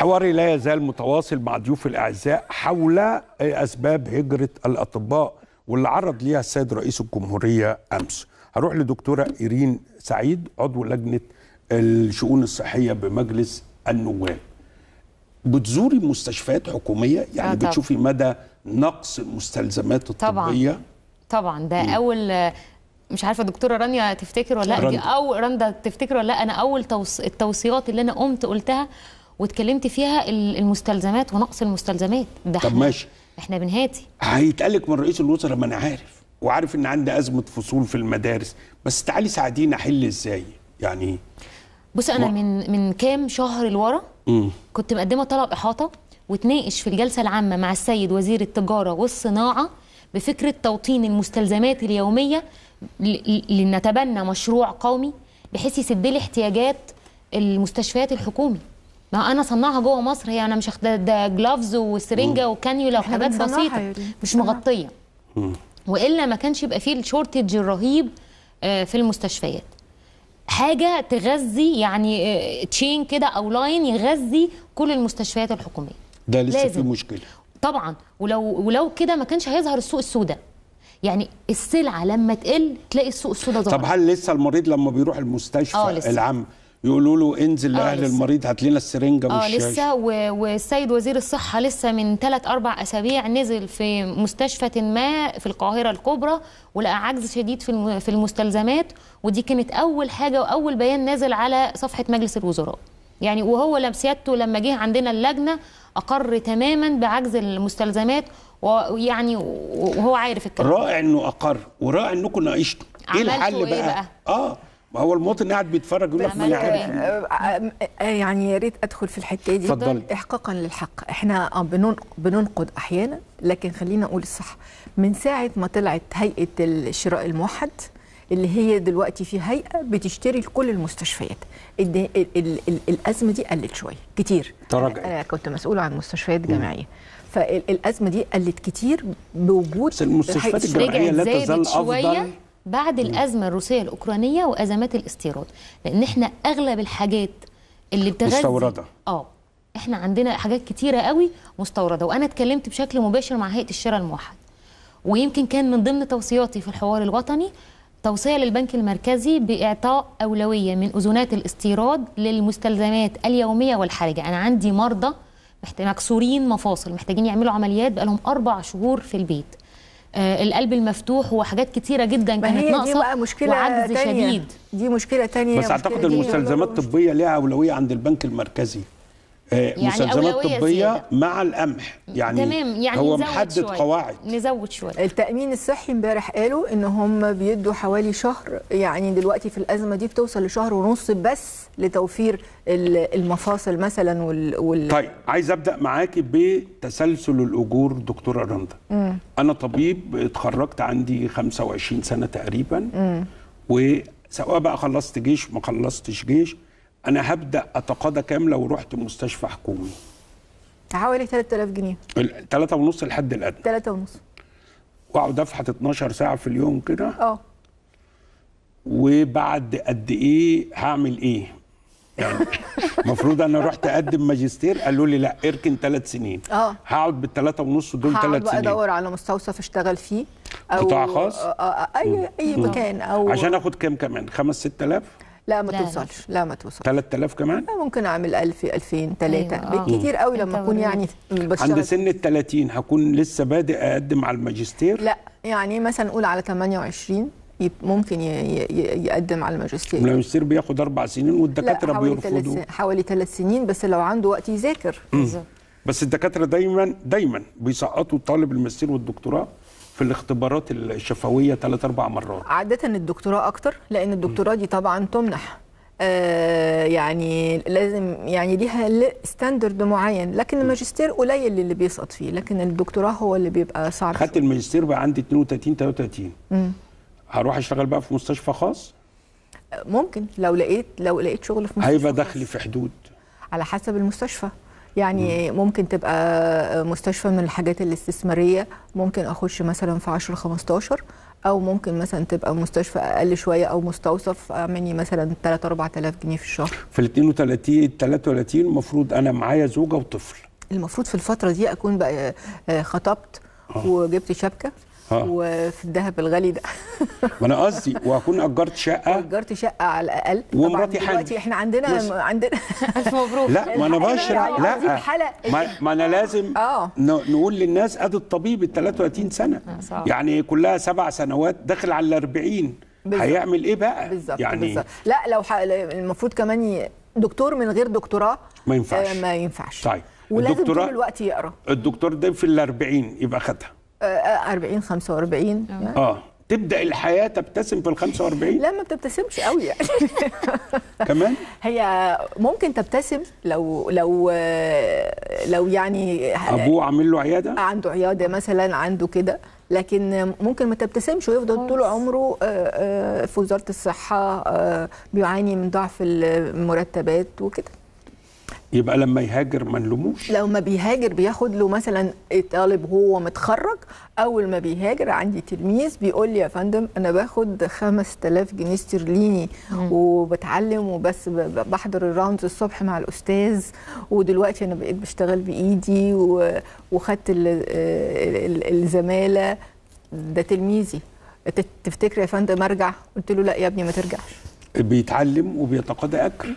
حواري لا يزال متواصل مع ضيوف الاعزاء حول اسباب هجره الاطباء واللي عرض ليها السيد رئيس الجمهوريه امس. هروح لدكتوره ايرين سعيد عضو لجنه الشؤون الصحيه بمجلس النواب. بتزوري مستشفيات حكوميه يعني آه طبعا. بتشوفي مدى نقص المستلزمات طبعا. الطبيه طبعا ده اول مش عارفه دكتوره رانيا تفتكر ولا لا دي رندا. او رندا تفتكر ولا لا انا اول توص... التوصيات اللي انا قمت قلتها واتكلمت فيها ال- المستلزمات ونقص المستلزمات ده طب احنا ماشي. احنا بنهاتي هيتقالك من رئيس الوزراء ما انا عارف وعارف ان عندي ازمه فصول في المدارس بس تعالي ساعديني احل ازاي يعني بص انا ما- من من كام شهر لورا مم. كنت مقدمه طلب احاطه وتناقش في الجلسه العامه مع السيد وزير التجاره والصناعه بفكره توطين المستلزمات اليوميه ل- ل- لنتبنى مشروع قومي بحيث يسد لي احتياجات المستشفيات الحكومي ما انا صنعها جوه مصر هي انا مش واخده ده جلافز وسرنجه وكانيولا إحنا وحاجات بنصنعها بسيطه يا ريم. مش مغطيه والا ما كانش يبقى فيه الشورتج الرهيب آه، في المستشفيات حاجه تغذي يعني آه، تشين كده او لاين يغذي كل المستشفيات الحكوميه ده لسه في لازم. مشكله طبعا ولو ولو كده ما كانش هيظهر السوق السوداء يعني السلعه لما تقل تلاقي السوق السوداء ظهر طب هل لسه المريض لما بيروح المستشفى آه، لسه. العام يقولوا له انزل آه، لاهل لسه. المريض هات لنا السرنجه اه والشاشه لسه و- والسيد وزير الصحة لسه من ثلاث أربع أسابيع نزل في مستشفى ما في القاهرة الكبرى ولقى عجز شديد في الم- في المستلزمات ودي كانت أول حاجة وأول بيان نازل على صفحة مجلس الوزراء يعني وهو لم سيادته لما جه عندنا اللجنة أقر تماما بعجز المستلزمات ويعني وهو عارف الكلام رائع انه اقر ورائع انكم ناقشتوا ايه عملتوا الحل إيه بقى؟ بقى؟ اه ما هو المواطن قاعد بيتفرج يقول لك ما انا عملتوا عارف إيه؟ آه، آه، يعني يا ريت ادخل في الحته دي اتفضلي. احقاقا للحق احنا آه بنن- بننقد احيانا لكن خلينا اقول الصح من ساعه ما طلعت هيئه الشراء الموحد اللي هي دلوقتي في هيئه بتشتري لكل المستشفيات الد- ال- ال- ال- الازمه دي قلت شويه كتير تراجعت. انا كنت مسؤوله عن مستشفيات جامعيه فالازمه دي قلت كتير بوجود بس المستشفيات هيئة الجامعية رجعت لا تزال زادت شوية أفضل. بعد الأزمة الروسية الأوكرانية وأزمات الاستيراد لأن احنا أغلب الحاجات اللي بتغذي مستوردة. اه احنا عندنا حاجات كتيرة قوي مستوردة وأنا اتكلمت بشكل مباشر مع هيئة الشراء الموحد ويمكن كان من ضمن توصياتي في الحوار الوطني توصية للبنك المركزي بإعطاء أولوية من أذونات الاستيراد للمستلزمات اليومية والحرجة أنا عندي مرضى محت- مكسورين مفاصل محتاجين يعملوا عمليات بقالهم أربع شهور في البيت آه القلب المفتوح وحاجات كتيرة جدا ما كانت هي دي ناقصة بقى مشكله وعجز تانية. شديد دي مشكله تانية بس اعتقد مشكلة دي- المستلزمات الطبيه ليها اولويه عند البنك المركزي آه، يعني مستلزمات أولوية طبيه زيادة. مع القمح يعني تمام يعني هو نزود محدد شوية. قواعد نزود شوية التأمين الصحي امبارح قالوا ان هم بيدوا حوالي شهر يعني دلوقتي في الأزمة دي بتوصل لشهر ونص بس لتوفير ال- المفاصل مثلا وال, وال... طيب عايز ابدا معاكي بتسلسل الاجور دكتوره رندا انا طبيب اتخرجت عندي 25 سنه تقريبا وسواء بقى خلصت جيش ما خلصتش جيش انا هبدا اتقاضى كام لو رحت مستشفى حكومي حوالي 3000 جنيه ثلاثة ونص الحد الادنى 3 ونص واقعد افحت 12 ساعه في اليوم كده اه وبعد قد ايه هعمل ايه يعني المفروض انا رحت اقدم ماجستير قالوا لي لا اركن ثلاث سنين آه. هقعد بالثلاثه ونص دول هقعد ثلاث بقى سنين ادور على مستوصف اشتغل فيه او قطاع خاص؟ آه آه اي اي مكان او عشان اخد كام كمان 5 6000 لا ما لا، توصلش لا ما توصلش 3000 كمان ممكن اعمل 1000 2000 3 أيوة، آه. بالكتير قوي أنت لما اكون يعني عند بشتغل سن ال 30 هكون لسه بادئ اقدم على الماجستير لا يعني مثلا نقول على 28 يب- ممكن ي- ي- يقدم على الماجستير الماجستير بياخد اربع سنين والدكاتره لا حوالي ثلاث بيرفضوا سنين حوالي ثلاث سنين بس لو عنده وقت يذاكر بالظبط بس الدكاتره دايما دايما بيسقطوا طالب الماجستير والدكتوراه في الاختبارات الشفويه ثلاث اربع مرات عادة الدكتوراه أكتر لأن الدكتوراه دي طبعا تمنح آه يعني لازم يعني ليها ستاندرد معين لكن الماجستير قليل اللي بيسقط فيه لكن الدكتوراه هو اللي بيبقى صعب خدت شوية. الماجستير بقى عندي 32 33 هروح اشتغل بقى في مستشفى خاص ممكن لو لقيت لو لقيت شغل في مستشفى هيبقى خاص. دخلي في حدود على حسب المستشفى يعني ممكن تبقى مستشفى من الحاجات الاستثماريه ممكن اخش مثلا في 10 15 او ممكن مثلا تبقى مستشفى اقل شويه او مستوصف اعملي مثلا 3 4000 جنيه في الشهر في ال 32 33 المفروض انا معايا زوجه وطفل المفروض في الفتره دي اكون بقى آه، خطبت وجبت شبكه آه. وفي الذهب الغالي ده ما انا قصدي واكون اجرت شقه اجرت شقه على الاقل ومراتي طبعاً دلوقتي حامل. احنا عندنا يس. عندنا الف مبروك لا ما انا الحقيقة بشرح يعني قصدي لا الحلقة- ما, ما انا لازم آه. ن- نقول للناس ادي الطبيب ال 33 سنه صعب. يعني كلها سبع سنوات داخل على ال 40 بالظبط. هيعمل ايه بقى؟ بالظبط يعني بالظبط لا لو ح... المفروض كمان ي... دكتور من غير دكتوراه ما ينفعش. آه ما ينفعش طيب. ولازم الدكتوراه- طول الوقت يقرا الدكتور ده في ال 40 يبقى خدها آه، آه 40 45 يعني. اه تبدا الحياه تبتسم في ال 45 لا ما بتبتسمش قوي يعني كمان هي ممكن تبتسم لو لو آه، لو يعني ابوه عامل له عياده عنده عياده مثلا عنده كده لكن ممكن ما تبتسمش ويفضل طول عمره آه، آه، في وزاره الصحه آه، بيعاني من ضعف المرتبات وكده يبقى لما يهاجر ما نلوموش لو ما بيهاجر بياخد له مثلا طالب هو متخرج اول ما بيهاجر عندي تلميذ بيقول لي يا فندم انا باخد 5000 جنيه استرليني وبتعلم وبس ب- ب- بحضر الراوندز الصبح مع الاستاذ ودلوقتي انا بقيت بشتغل بايدي و- وخدت ال- ال- الزماله ده تلميذي تت- تفتكر يا فندم ارجع قلت له لا يا ابني ما ترجعش بيتعلم وبيتقاضى اجر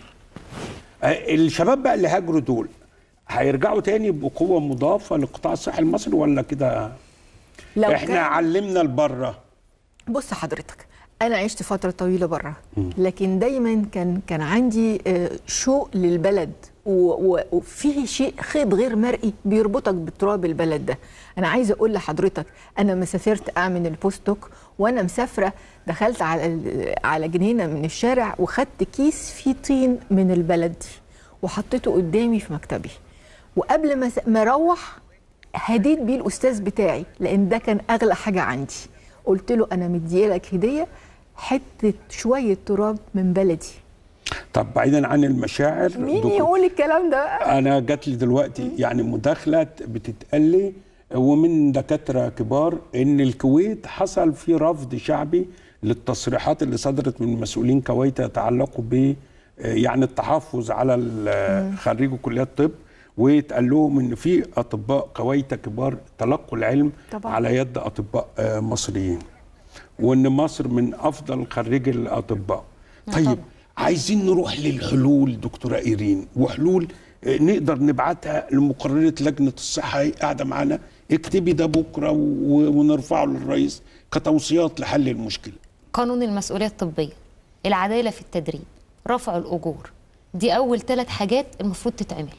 آه، الشباب بقى اللي هاجروا دول هيرجعوا تاني بقوه مضافه للقطاع الصحي المصري ولا كده لو احنا كان- علمنا لبره بص حضرتك انا عشت فتره طويله بره لكن دايما كان كان عندي آه، شوق للبلد و- و- وفيه شيء خيط غير مرئي بيربطك بتراب البلد ده انا عايزه اقول لحضرتك انا ما سافرت اعمل البوستوك وانا مسافره دخلت على ال- على جنينه من الشارع وخدت كيس فيه طين من البلد دي وحطيته قدامي في مكتبي وقبل ما س- ما اروح هديت بيه الاستاذ بتاعي لان ده كان اغلى حاجه عندي قلت له انا مديالك هديه حته شويه تراب من بلدي طب بعيدا عن المشاعر مين دكتور- يقول الكلام ده انا جات لي دلوقتي يعني مداخله بتتقال لي ومن دكاتره كبار ان الكويت حصل في رفض شعبي للتصريحات اللي صدرت من مسؤولين كويت يتعلقوا ب يعني التحفظ على ال- خريجو كليات الطب ويتقال لهم ان في اطباء كويت كبار تلقوا العلم طبعاً. على يد اطباء آه، مصريين وان مصر من افضل خريجي الاطباء طيب عايزين نروح للحلول دكتوره ايرين وحلول آه، نقدر نبعتها لمقرره لجنه الصحه هي قاعده معانا اكتبي ده بكره و- ونرفعه للرئيس كتوصيات لحل المشكله قانون المسؤولية الطبية العدالة في التدريب رفع الأجور دي أول ثلاث حاجات المفروض تتعمل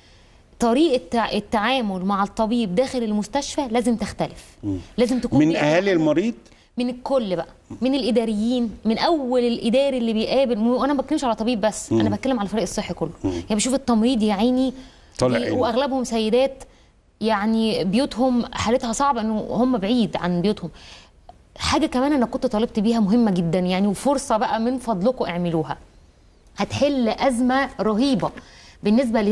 طريقة تع- التعامل مع الطبيب داخل المستشفى لازم تختلف لازم تكون من بيئة اهالي المريض من الكل بقى من الاداريين من اول الاداري اللي بيقابل وانا ما بتكلمش على طبيب بس انا بتكلم على الفريق الصحي كله يعني بشوف التمريض يا عيني طالع بي- عينه. واغلبهم سيدات يعني بيوتهم حالتها صعبه انه هم بعيد عن بيوتهم حاجه كمان انا كنت طالبت بيها مهمه جدا يعني وفرصه بقى من فضلكم اعملوها هتحل ازمه رهيبه بالنسبه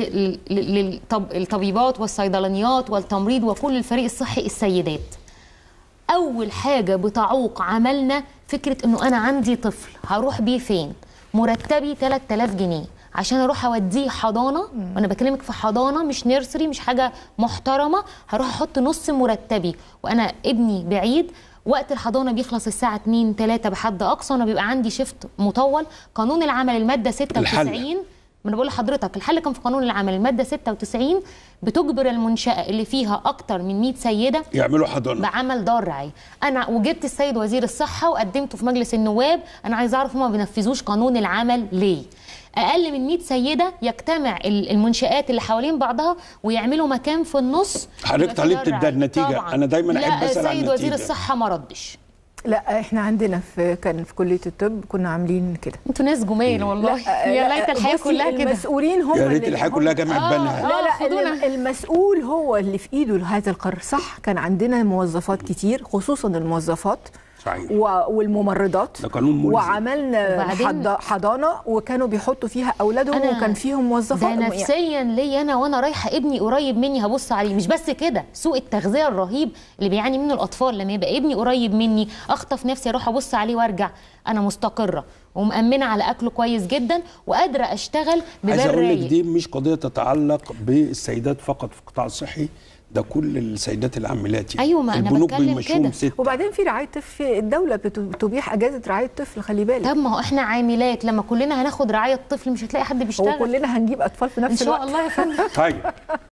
للطبيبات والصيدلانيات والتمريض وكل الفريق الصحي السيدات اول حاجه بتعوق عملنا فكره انه انا عندي طفل هروح بيه فين مرتبي 3000 جنيه عشان اروح اوديه حضانه وانا بكلمك في حضانه مش نيرسري مش حاجه محترمه هروح احط نص مرتبي وانا ابني بعيد وقت الحضانه بيخلص الساعه 2 3 بحد اقصى وانا بيبقى عندي شيفت مطول قانون العمل الماده 96 الحل. ما انا بقول لحضرتك الحل كان في قانون العمل الماده 96 بتجبر المنشاه اللي فيها اكتر من 100 سيده يعملوا حضانه بعمل دار رعايه انا وجبت السيد وزير الصحه وقدمته في مجلس النواب انا عايز اعرف هما ما بينفذوش قانون العمل ليه اقل من 100 سيده يجتمع ال- المنشات اللي حوالين بعضها ويعملوا مكان في النص حضرتك يبقى فيه طالبت دار ده رعاية. النتيجة. طبعاً. أنا دايماً أحب لا أسأل عن السيد وزير النتيجة. الصحه ما ردش لا احنا عندنا في كان في كليه الطب كنا عاملين كده انتوا ناس جمال والله يا ليت الحياه بصي، كلها كده المسؤولين هم يا ريت اللي- الحياه هم- كلها جامعه آه، بنها آه. لا لا خدونا. الم- المسؤول هو اللي في ايده هذا القرار صح كان عندنا موظفات كتير خصوصا الموظفات صحيح. و- والممرضات ده قانون ملزم. وعملنا وبعدين- حض- حضانه وكانوا بيحطوا فيها اولادهم أنا- وكان فيهم ده موظفات نفسيا ليا انا وانا رايحه ابني قريب مني هبص عليه مش بس كده سوء التغذيه الرهيب اللي بيعاني منه الاطفال لما يبقى ابني قريب مني اخطف نفسي اروح ابص عليه وارجع انا مستقره ومأمنة على أكله كويس جدا وقادرة أشتغل عايز ببال اقول لك رايق دي مش قضيه تتعلق بالسيدات فقط في القطاع الصحي ده كل السيدات العاملات يعني أيوة، ما أنا البنوك بتكلم بيمشوهم كده. ست وبعدين في رعايه طفل الدوله بت- بتبيح اجازه رعايه طفل خلي بالك طب ما هو احنا عاملات لما كلنا هناخد رعاية طفل مش هتلاقي حد بيشتغل وكلنا هنجيب اطفال في ان نفس شاء الوقت الله يا فندم طيب